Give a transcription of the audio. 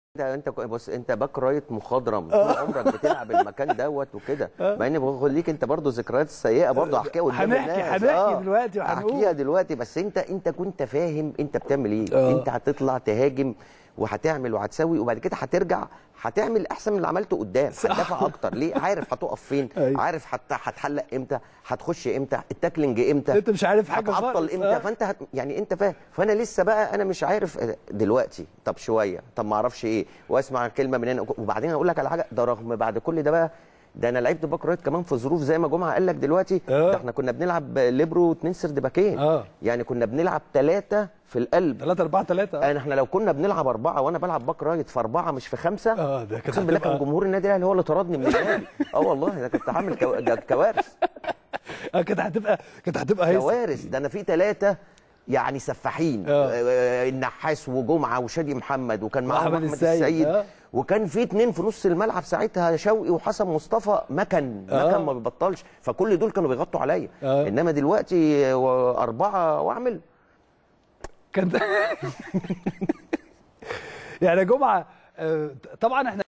انت انت بص انت باك رايت مخضرم طول عمرك بتلعب المكان دوت وكده مع اني بقول ليك انت برضو ذكريات سيئه برضو احكيها قدام هنحكي- الناس هنحكي دلوقتي وهنقول. احكيها دلوقتي بس انت انت كنت فاهم انت بتعمل ايه اه. انت هتطلع تهاجم وهتعمل وهتسوي وبعد كده هترجع هتعمل احسن من اللي عملته قدام هتدافع اكتر ليه عارف هتقف فين ايوه. عارف هت- هتحلق امتى هتخش امتى التاكلينج امتى انت مش عارف حاجه هتعطل خالص امتى اه. فانت هت... يعني انت فاهم فانا لسه بقى انا مش عارف دلوقتي طب شويه طب ما اعرفش ايه واسمع كلمه من هنا وبعدين اقول لك على حاجه ده رغم بعد كل ده بقى ده انا لعبت باك رايت كمان في ظروف زي ما جمعه قال لك دلوقتي اه. ده احنا كنا بنلعب ليبرو واثنين سرد باكين اه. يعني كنا بنلعب ثلاثه في القلب 3 4 3 انا احنا لو كنا بنلعب اربعه وانا بلعب باك رايت في اربعه مش في خمسه اه، ده كانت اقسم بالله كان هتبقى- جمهور النادي الاهلي هو اللي طردني من النادي اه والله ده كنت عامل كو... ده كوارث اه كانت هتبقى كانت هتبقى هيصه كوارث ده انا في ثلاثه يعني سفاحين اه. آه، النحاس وجمعه وشادي محمد وكان معاهم وأحمد احمد السيد، السيد اه. وكان في اتنين في نص الملعب ساعتها شوقي وحسن مصطفى مكن اه. مكن ما بيبطلش فكل دول كانوا بيغطوا عليا اه. انما دلوقتي آه، اربعه واعمل كانت يعني يا جمعه آه، طبعا احنا